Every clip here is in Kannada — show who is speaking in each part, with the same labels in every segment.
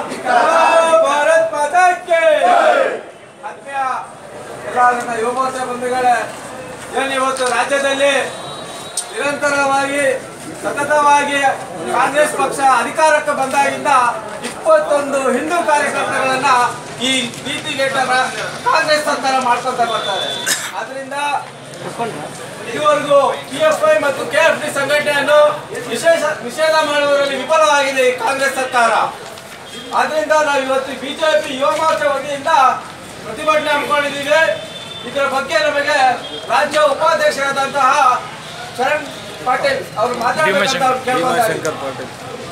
Speaker 1: ಭಾರತ್ ಮಾತಾಕ್ಕೆ ಆತ್ಮೀಯ ಎಲ್ಲ ನನ್ನ ಯುವ ಮೋರ್ಚಾ ಬಂಧುಗಳೇ ಏನು ಇವತ್ತು ರಾಜ್ಯದಲ್ಲಿ ನಿರಂತರವಾಗಿ ಸತತವಾಗಿ ಕಾಂಗ್ರೆಸ್ ಪಕ್ಷ ಅಧಿಕಾರಕ್ಕೆ ಬಂದಾಗಿಂದ ಇಪ್ಪತ್ತೊಂದು ಹಿಂದೂ ಕಾರ್ಯಕರ್ತಗಳನ್ನ ಈ ನೀತಿಗೆಟ್ಟ ರಾ- ಕಾಂಗ್ರೆಸ್ ಸರ್ಕಾರ ಮಾಡ್ಕೊಂತ ಬರ್ತಾರೆ ಆದ್ರಿಂದ ಇದುವರೆಗೂ ಪಿ ಎಫ್ ಐ ಮತ್ತು ಕೆ ಎಫ್ ಡಿ ಸಂಘಟನೆಯನ್ನು ವಿಶೇಷ ನಿಷೇಧ ಮಾಡುವುದರಲ್ಲಿ ವಿಫಲವಾಗಿದೆ ಈ ಕಾಂಗ್ರೆಸ್ ಸರ್ಕಾರ ಆದ್ರಿಂದ ನಾವು ಇವತ್ತು ಬಿಜೆಪಿ ಯುವ ಮೋರ್ಚಾ ವತಿಯಿಂದ ಪ್ರತಿಭಟನೆ ಹಮ್ಮಿಕೊಂಡಿದ್ದೀವಿ ಇದರ ಬಗ್ಗೆ ನಮಗೆ ರಾಜ್ಯ ಉಪಾಧ್ಯಕ್ಷರಾದಂತಹ ಶರಣ್ ಪಾಟೀಲ್ ಅವರು ಮಾತಾಡಬೇಕಂತ ಅವ್ರು ಕೇಳ್ಕೊತಾ ಇದ್ದೀವಿ.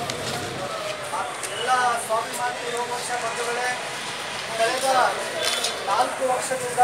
Speaker 2: ಎಲ್ಲ ಸ್ವಾಭಿಮಾನಿ ಯುವ ಮೋರ್ಚಾ ಬಂಧುಗಳೇ ಕಳೆದ ನಾಲ್ಕು ವರ್ಷದಿಂದ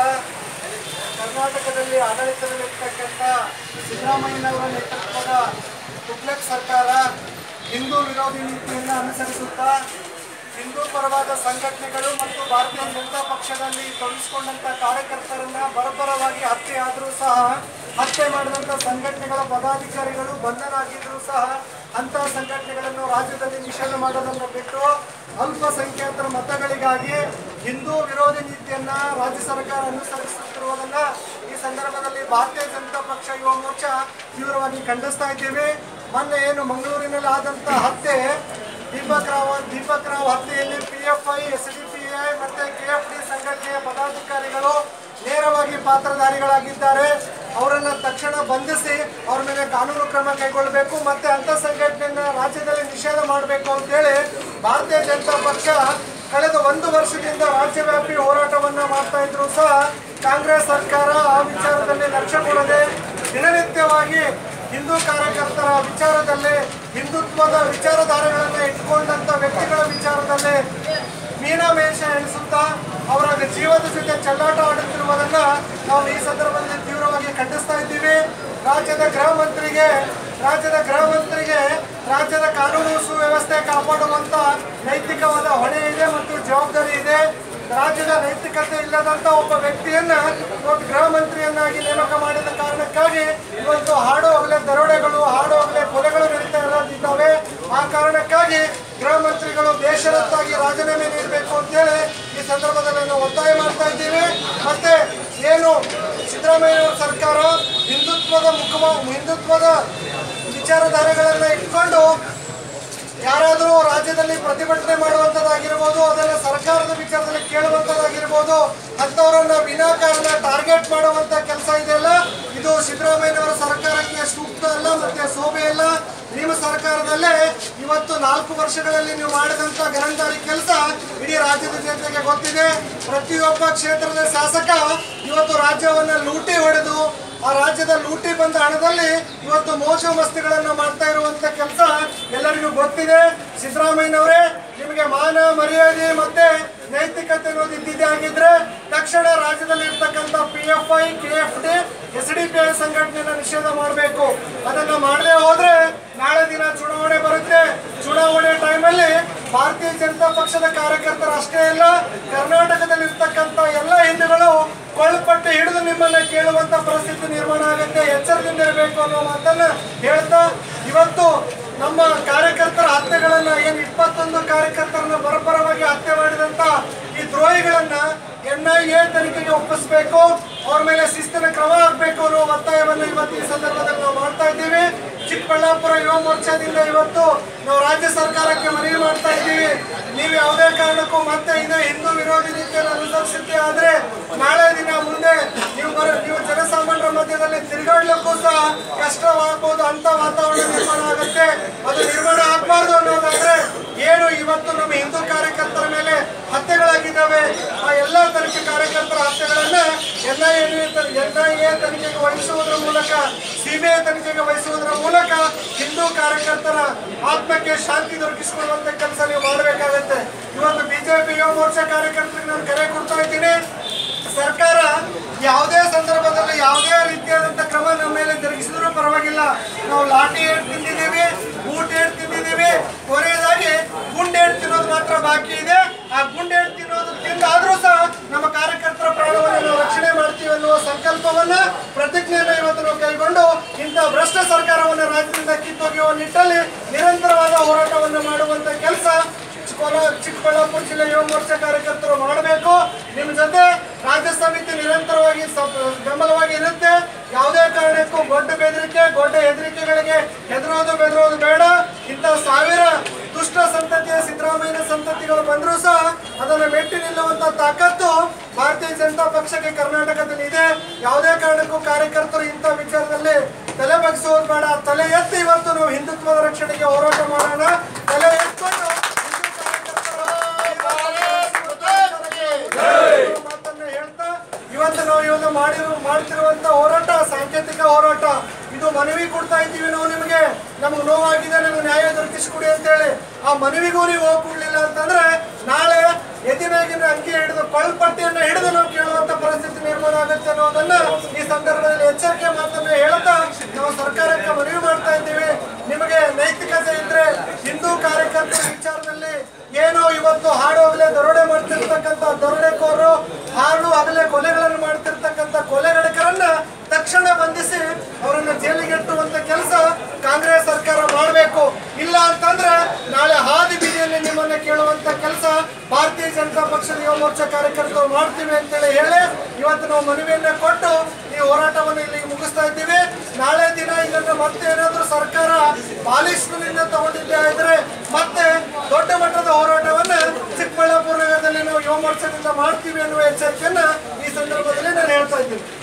Speaker 2: ಕರ್ನಾಟಕದಲ್ಲಿ ಆಡಳಿತದಲ್ಲಿರ್ತಕ್ಕಂಥ ಸಿದ್ದರಾಮಯ್ಯನವರ ನೇತೃತ್ವದ ತುಗ್ಲಕ್ ಸರ್ಕಾರ ಹಿಂದೂ ವಿರೋಧಿ ನೀತಿಯನ್ನು ಅನುಸರಿಸುತ್ತಾ ಹಿಂದೂ ಪರವಾದ ಸಂಘಟನೆಗಳು ಮತ್ತು ಭಾರತೀಯ ಜನತಾ ಪಕ್ಷದಲ್ಲಿ ತೊಡಗಿಸಿಕೊಂಡಂಥ ಕಾರ್ಯಕರ್ತರನ್ನ ಬರಬರವಾಗಿ ಹತ್ಯೆ ಆದರೂ ಸಹ ಹತ್ಯೆ ಮಾಡಿದಂಥ ಸಂಘಟನೆಗಳ ಪದಾಧಿಕಾರಿಗಳು ಬಂಧನ ಆಗಿದ್ರೂ ಸಹ ಅಂತಹ ಸಂಘಟನೆಗಳನ್ನು ರಾಜ್ಯದಲ್ಲಿ ನಿಷೇಧ ಮಾಡೋದನ್ನು ಬಿಟ್ಟು ಅಲ್ಪಸಂಖ್ಯಾತರ ಮತಗಳಿಗಾಗಿ ಹಿಂದೂ ವಿರೋಧಿ ನೀತಿಯನ್ನ ರಾಜ್ಯ ಸರ್ಕಾರ ಅನುಸರಿಸುತ್ತಿರುವುದನ್ನ ಈ ಸಂದರ್ಭದಲ್ಲಿ ಭಾರತೀಯ ಜನತಾ ಪಕ್ಷ ಯುವ ಮೋರ್ಚಾ ತೀವ್ರವಾಗಿ ಖಂಡಿಸ್ತಾ ಇದ್ದೇವೆ ಮೊನ್ನೆ ಏನು ಮಂಗಳೂರಿನಲ್ಲಿ ಆದಂತ ಹತ್ಯೆ ದೀಪಕ್ ರಾವ್ ದೀಪಕ್ ರಾವ್ ಹತ್ಯೆಯಲ್ಲಿ P F I S D P I ಮತ್ತೆ ಕೆ ಎಫ್ ಡಿ ಸಂಘಟನೆಯ ಪದಾಧಿಕಾರಿಗಳು ನೇರವಾಗಿ ಪಾತ್ರಧಾರಿಗಳಾಗಿದ್ದಾರೆ ಅವರನ್ನ ತಕ್ಷಣ ಬಂಧಿಸಿ ಅವ್ರ ಮೇಲೆ ಕಾನೂನು ಕ್ರಮ ಕೈಗೊಳ್ಳಬೇಕು ಮತ್ತೆ ಅಂತ ಸಂಘಟನೆಯನ್ನ ರಾಜ್ಯದಲ್ಲಿ ನಿಷೇಧ ಮಾಡಬೇಕು ಅಂತೇಳಿ ಭಾರತೀಯ ಜನತಾ ಪಕ್ಷ ಕಳೆದ ಒಂದು ವರ್ಷದಿಂದ ರಾಜ್ಯವ್ಯಾಪಿ ಹೋರಾಟವನ್ನ ಮಾಡ್ತಾ ಇದ್ರು ಸಹ ಕಾಂಗ್ರೆಸ್ ಸರ್ಕಾರ ಆ ವಿಚಾರದಲ್ಲಿ ಲಕ್ಷ್ಯ ಕೊಡದೆ ದಿನನಿತ್ಯವಾಗಿ ಹಿಂದೂ ಕಾರ್ಯಕರ್ತರ ವಿಚಾರದಲ್ಲಿ ಹಿಂದುತ್ವದ ವಿಚಾರಧಾರೆಗಳನ್ನ ಇಟ್ಕೊಂಡಂತ ವ್ಯಕ್ತಿಗಳ ವಿಚಾರದಲ್ಲಿ ಮೀನಾಮೇಷ ಎಣಿಸುತ್ತಾ ಅವರ ಜೀವದ ಜೊತೆ ಚೆಲ್ಲಾಟ ಆಡುತ್ತಿರುವುದನ್ನ ನಾವು ಈ ಸಂದರ್ಭದಲ್ಲಿ ತೀವ್ರವಾಗಿ ಖಂಡಿಸ್ತಾ ಇದ್ದೀವಿ ರಾಜ್ಯದ ಗೃಹ ಮಂತ್ರಿಗೆ ರಾಜ್ಯದ ಗೃಹ ಮಂತ್ರಿಗೆ ರಾಜ್ಯದ ಕಾನೂನು ಸುವ್ಯವಸ್ಥೆ ಕಾಪಾಡುವಂತ ನೈತಿಕವಾದ ಹೊಣೆ ಇದೆ ಮತ್ತು ಜವಾಬ್ದಾರಿ ಇದೆ ರಾಜ್ಯದ ನೈತಿಕತೆ ಇಲ್ಲದಂತ ಒಬ್ಬ ವ್ಯಕ್ತಿಯನ್ನ ಇವತ್ತು ಗೃಹ ಮಂತ್ರಿಯನ್ನಾಗಿ ನೇಮಕ ಮಾಡಿದ ಕಾರಣಕ್ಕಾಗಿ ಇವತ್ತು ಹಾಡು ಹೋಗಲೇ ದರೋಡೆಗಳು ಹಾಡು ಹೋಗಲೇ ಕೊಲೆಗಳು ನಡೀತಾ ಇರೋದಿದ್ದಾವೆ ಆ ಕಾರಣಕ್ಕಾಗಿ ಗೃಹ ಮಂತ್ರಿಗಳು ಬೇಷರತ್ತಾಗಿ ರಾಜೀನಾಮೆ ನೀಡಬೇಕು ಅಂತೇಳಿ ಈ ಸಂದರ್ಭದಲ್ಲಿ ನಾವು ಒತ್ತಾಯ ಮಾಡ್ತಾ ಇದ್ದೀವಿ ಮತ್ತೆ ಏನು ಸಿದ್ದರಾಮಯ್ಯ ಸರ್ಕಾರ ಹಿಂದುತ್ವದ ಮುಖ ಹಿಂದುತ್ವದ ವಿಚಾರಧಾರೆಗಳನ್ನ ಇಟ್ಕೊಂಡು ಯಾರಾದರೂ ರಾಜ್ಯದಲ್ಲಿ ಪ್ರತಿಭಟನೆ ಮಾಡುವಂಥದ್ದಾಗಿರ್ಬೋದು ಅದನ್ನ ಸರ್ಕಾರದ ವಿಚಾರದಲ್ಲಿ ಕೇಳುವಂಥದ್ದಾಗಿರ್ಬೋದು ಅಂಥವರನ್ನ ವಿನಾಕಾರಣ ಟಾರ್ಗೆಟ್ ಮಾಡುವಂತ ಕೆಲಸ ಇದೆಯಲ್ಲ ಇದು ಸಿದ್ದರಾಮಯ್ಯನವರ ಸರ್ಕಾರಕ್ಕೆ ಸೂಕ್ತ ಅಲ್ಲ ಮತ್ತೆ ಶೋಭೆ ಅಲ್ಲ ನಿಮ್ಮ ಸರ್ಕಾರದಲ್ಲೇ ಇವತ್ತು ನಾಲ್ಕು ವರ್ಷಗಳಲ್ಲಿ ನೀವು ಮಾಡಿದಂತ ಗರಂದಾರಿ ಕೆಲಸ ಇಡೀ ರಾಜ್ಯದ ಜನತೆಗೆ ಗೊತ್ತಿದೆ ಪ್ರತಿಯೊಬ್ಬ ಕ್ಷೇತ್ರದ ಶಾಸಕ ಇವತ್ತು ರಾಜ್ಯವನ್ನ ಲೂಟಿ ಹೊಡೆದು ಆ ರಾಜ್ಯದ ಲೂಟಿ ಬಂದ ಹಣದಲ್ಲಿ ಇವತ್ತು ಮೋಸ ಮಸ್ತಿಗಳನ್ನ ಮಾಡ್ತಾ ಇರುವಂತ ಕೆಲಸ ಎಲ್ಲರಿಗೂ ಗೊತ್ತಿದೆ ಸಿದ್ದರಾಮಯ್ಯನವರೇ ನಿಮಗೆ ಮಾನ ಮರ್ಯಾದೆ ಮತ್ತೆ ನೈತಿಕತೆ ಅನ್ನೋದು ಇದ್ದಿದ್ದೇ ಆಗಿದ್ರೆ ತಕ್ಷಣ ರಾಜ್ಯದಲ್ಲಿ ಇರ್ತಕ್ಕಂಥ P F I K F D S D P I ಸಂಘಟನೆಯನ್ನ ನಿಷೇಧ ಮಾಡಬೇಕು ಅದನ್ನ ಮಾಡದೆ ಹೋದ್ರೆ ನಾಳೆ ದಿನ ಚುನಾವಣೆ ಬರುತ್ತೆ ಚುನಾವಣೆ ಟೈಮಲ್ಲಿ ಭಾರತೀಯ ಜನತಾ ಪಕ್ಷದ ಕಾರ್ಯಕರ್ತರು ಅಷ್ಟೇ ಇಲ್ಲ ಕರ್ನಾಟಕದಲ್ಲಿ ಇರ್ತಕ್ಕಂಥ ಎಲ್ಲ ಹಿಂದೂಗಳು ಕೊಳ್ಳುಪಟ್ಟು ಹಿಡಿದು ನಿಮ್ಮನ್ನ ಕೇಳುವಂತ ಪರಿಸ್ಥಿತಿ ನಿರ್ಮಾಣ ಆಗುತ್ತೆ ಎಚ್ಚರದಿಂದ ಇರಬೇಕು ಅನ್ನೋ ಮಾತನ್ನ ಹೇಳ್ತಾ ಇವತ್ತು ನಮ್ಮ ಕಾರ್ಯಕರ್ತರ ಹತ್ಯೆಗಳನ್ನ ಏನು ಇಪ್ಪತ್ತೊಂದು ಕಾರ್ಯಕರ್ತರನ್ನ ಬರಬರವಾಗಿ ಹತ್ಯೆ ಮಾಡಿದಂತ ಈ ದ್ರೋಹಿಗಳನ್ನ ಎನ್ ಐ ಎ ತನಿಖೆಗೆ ಒಪ್ಪಿಸಬೇಕು ಅವ್ರ ಮೇಲೆ ಶಿಸ್ತಿನ ಕ್ರಮ ಆಗಬೇಕು ಅನ್ನೋ ಒತ್ತಾಯವನ್ನು ಇವತ್ತು ಈ ಸಂದರ್ಭದಲ್ಲಿ ನಾವು ಮಾಡ್ತಾ ಇದ್ದೀವಿ ಚಿಕ್ಕಬಳ್ಳಾಪುರ ಯುವ ಮೋರ್ಚಾದಿಂದ ಇವತ್ತು ನಾವು ರಾಜ್ಯ ಸರ್ಕಾರಕ್ಕೆ ಮನವಿ ಮಾಡ್ತಾ ಇದ್ದೀವಿ ನೀವು ಯಾವುದೇ ಕಾರಣಕ್ಕೂ ಮತ್ತೆ ಇದೇ ಹಿಂದೂ ವಿರೋಧಿ ನೀತಿಯನ್ನು ಅನುಸರಿಸುತ್ತೆ ಆದ್ರೆ ನಾಳೆ ದಿನ ಮುಂದೆ ನೀವು ಬರ ನೀವು ಜನಸಾಮಾನ್ಯರ ಮಧ್ಯದಲ್ಲಿ ತಿರುಗಾಡ್ಲಿಕ್ಕೂ ಸಹ ಕಷ್ಟವಾಗಬಹುದು ಅಂತ ವಾತಾವರಣ ನಿರ್ಮಾಣ ಆಗುತ್ತೆ ಅದು ನಿರ್ಮಾಣ ಆಗಬಾರ್ದು ಅನ್ನೋದಾದ್ರೆ ಏನು ಇವತ್ತು ನಮ್ಮ ಹಿಂದೂ ಕಾರ್ಯಕರ್ತರ ಮೇಲೆ ಹತ್ಯೆಗಳಾಗಿದ್ದಾವೆ ಆ ಎಲ್ಲ ತನಿಖೆ ಕಾರ್ಯಕರ್ತರ ಹತ್ಯೆಗಳನ್ನ N I N I A ತನಿಖೆಗೆ ವಹಿಸುವುದರ ಮೂಲಕ ಸಿಬಿಐ ತನಿಖೆಗೆ ವಹಿಸುವುದರ ಮೂಲಕ ಹಿಂದೂ ಕಾರ್ಯಕರ್ತರ ಆತ್ಮಕ್ಕೆ ಶಾಂತಿ ದೊರಕಿಸಿಕೊಳ್ಳುವಂತ ಕೆಲಸ ನೀವು ಮಾಡಬೇಕಾಗತ್ತೆ ಇವತ್ತು ಬಿಜೆಪಿ ಯುವ ಮೋರ್ಚಾ ಕಾರ್ಯಕರ್ತರಿಗೆ ನಾನು ಕರೆ ಕೊಡ್ತಾ ಇದ್ದೀನಿ ಸರ್ಕಾರ ಯಾವುದೇ ಸಂದರ್ಭದಲ್ಲಿ ಯಾವುದೇ ರೀತಿಯಾದಂಥ ಕ್ರಮ ನಮ್ಮ ಮೇಲೆ ಜರುಗಿಸಿದ್ರು ಪರವಾಗಿಲ್ಲ ನಾವು ಲಾಠಿ ಏಟ್ ತಿಂದಿದ್ದೀವಿ ಬೂಟ್ ಏಟ್ ತಿಂದಿದ್ದೀವಿ ಕೊನೆಯದಾಗಿ ಗುಂಡೇಟ್ ತಿನ್ನೋದು ಮಾತ್ರ ಬಾಕಿ ಇದೆ ಆ ಗುಂಡೇಟ್ ತಿನ್ನೋದು ತಿಂದಾದ್ರೂ ಸಹ ನಮ್ಮ ಕಾರ್ಯಕರ್ತರ ಪ್ರಾಣವನ್ನು ನಾವು ರಕ್ಷಣೆ ಮಾಡ್ತೀವಿ ಅನ್ನುವ ಸಂಕಲ್ಪವನ್ನ ಪ್ರತಿಜ್ಞೆಯನ್ನು ಇವತ್ತು ನಾವು ಕೈಗೊಂಡು ಇಂಥ ಭ್ರಷ್ಟ ಸರ್ಕಾರವನ್ನು ರಾಜ್ಯದಿಂದ ಕಿತ್ತೊಗೆಯುವ ನಿಟ್ಟಲ್ಲಿ ನಿರಂತರವಾದ ಹೋರಾಟವನ್ನು ಮಾಡುವಂತ ಕೆಲಸ ಕೋಲ ಚಿಕ್ಕಬಳ್ಳಾಪುರ ಜಿಲ್ಲೆ ಯುವ ಮೋರ್ಚಾ ಕಾರ್ಯಕರ್ತರು ಮಾಡಬೇಕು ನಿಮ್ಮ ಜೊತೆ ರಾಜ್ಯ ಸಮಿತಿ ನಿರಂತರವಾಗಿ ಸಪ್- ಬೆಂಬಲವಾಗಿ ಇರುತ್ತೆ ಯಾವುದೇ ಕಾರಣಕ್ಕೂ ಗೊಡ್ಡ ಬೆದರಿಕೆ ಗೊಡ್ಡ ಹೆದರಿಕೆಗಳಿಗೆ ಹೆದರೋದು ಬೆದರೋದು ಬೇಡ ಇಂಥ ಸಾವಿರ ದುಷ್ಟ ಸಂತತಿಯ ಸಿದ್ದರಾಮಯ್ಯನ ಸಂತತಿಗಳು ಬಂದರೂ ಸಹ ಅದನ್ನು ಮೆಟ್ಟಿ ನಿಲ್ಲುವಂತ ತಾಕತ್ತು ಭಾರತೀಯ ಜನತಾ ಪಕ್ಷಕ್ಕೆ ಕರ್ನಾಟಕದಲ್ಲಿ ಇದೆ ಯಾವುದೇ ಕಾರಣಕ್ಕೂ ಕಾರ್ಯಕರ್ತರು ಇಂಥ ವಿಚಾರದಲ್ಲಿ ತಲೆ ಬಗ್ಗಿಸೋದು ಬೇಡ ತಲೆ ಎತ್ತಿ ಇವತ್ತು ನಾವು ಹಿಂದುತ್ವದ ರಕ್ಷಣೆಗೆ ಹೋರಾಟ ಮಾಡೋಣ ತಲೆ ಎತ್ಕೊಂಡು ಹಿಂದೂ ಮಾತನ್ನ ಹೇಳ್ತಾ ಇವತ್ತು ನಾವು ಇವಾಗ ಮಾಡಿರೋ ಮಾಡ್ತಿರುವಂತ ಹೋರಾಟ ಸಾಂಕೇತಿಕ ಹೋರಾಟ ಇದು ಮನವಿ ಕೊಡ್ತಾ ಇದ್ದೀವಿ ನಾವು ನಿಮಗೆ ನಮಗೆ ನೋವಾಗಿದೆ ನಮಗೆ ನ್ಯಾಯ ದೊರಕಿಸಿಕೊಡಿ ಅಂತೇಳಿ ಆ ಮನವಿಗೂ ನೀವು ಹೋಗ್ಕೊಡ್ಲಿಲ್ಲ ಅಂತಂದ್ರೆ ನಾಳೆ ಎದಿನಾಗಿನ ಅಂಕಿ ಹಿಡಿದು ಕೊಳ್ಪಟ್ಟಿಯನ್ನ ಹಿಡಿದು ನಾವು ಕೇಳುವಂತ ಪರಿಸ್ಥಿತಿ ನಿರ್ಮಾಣ ಆಗುತ್ತೆ ಅನ್ನೋದನ್ನ ಈ ಸಂದರ್ಭದಲ್ಲಿ ಎಚ್ಚರಿಕೆ ಮಾತನ್ನ ಹೇಳ್ತಾ ನಾವು ಸರ್ಕಾರಕ್ಕೆ ಮನವಿ ಮಾಡ್ತಾ ಇದ್ದೀವಿ ನಿಮಗೆ ನೈತಿಕತೆ ಇದ್ರೆ ಹಿಂದೂ ಕಾರ್ಯಕರ್ತರ ವಿಚಾರದಲ್ಲಿ ಏನು ಇವತ್ತು ಹಾಡು ಹಗಲೇ ದರೋಡೆ ಮಾಡ್ತಿರ್ತಕ್ಕಂಥ ದರೋಡೆಕೋರರು ಹಾಡು ಹಗಲೇ ಕೊಲೆಗಳನ್ನು ಮಾಡ್ತಿರ್ತಕ್ಕಂಥ ಕೊಲೆಗಡಕರನ್ನ ತಕ್ಷಣ ಬಂಧಿಸಿ ಅವರನ್ನ ಜೈಲಿಗೆಟ್ಟುವಂತ ಕೆಲಸ ಕಾಂಗ್ರೆಸ್ ಸರ್ಕಾರ ಮಾಡಬೇಕು ಇಲ್ಲ ಅಂತಂದ್ರೆ ನಾಳೆ ಹಾದಿ ಬೀದಿಯಲ್ಲಿ ನಿಮ್ಮನ್ನ ಕೇಳುವಂತ ಕೆಲಸ ಭಾರತೀಯ ಜನತಾ ಪಕ್ಷದ ಯುವ ಮೋರ್ಚಾ ಕಾರ್ಯಕರ್ತರು ಮಾಡ್ತೀವಿ ಅಂತೇಳಿ ಹೇಳಿ ಇವತ್ತು ನಾವು ಮನವಿಯನ್ನ ಕೊಟ್ಟು ಈ ಹೋರಾಟವನ್ನು ಇಲ್ಲಿಗೆ ಮುಗಿಸ್ತಾ ಇದ್ದೀವಿ ನಾಳೆ ದಿನ ಇದನ್ನ ಮತ್ತೆ ಏನಾದ್ರೂ ಸರ್ಕಾರ ಬಾಲಿಷ್ಠನಿಂದ ತಗೊಂಡಿದ್ದೆ ಆದ್ರೆ ಮತ್ತೆ ದೊಡ್ಡ ಮಟ್ಟದ ಹೋರಾಟವನ್ನ ಚಿಕ್ಕಬಳ್ಳಾಪುರ ನಗರದಲ್ಲಿ ನಾವು ಯುವ ಮೋರ್ಚಾದಿಂದ ಮಾಡ್ತೀವಿ ಅನ್ನುವ ಎಚ್ಚರಿಕೆಯನ್ನ ಈ ಸಂದರ್ಭದಲ್ಲಿ ನಾನು ಹೇಳ್ತಾ ಇದ್ದೀನಿ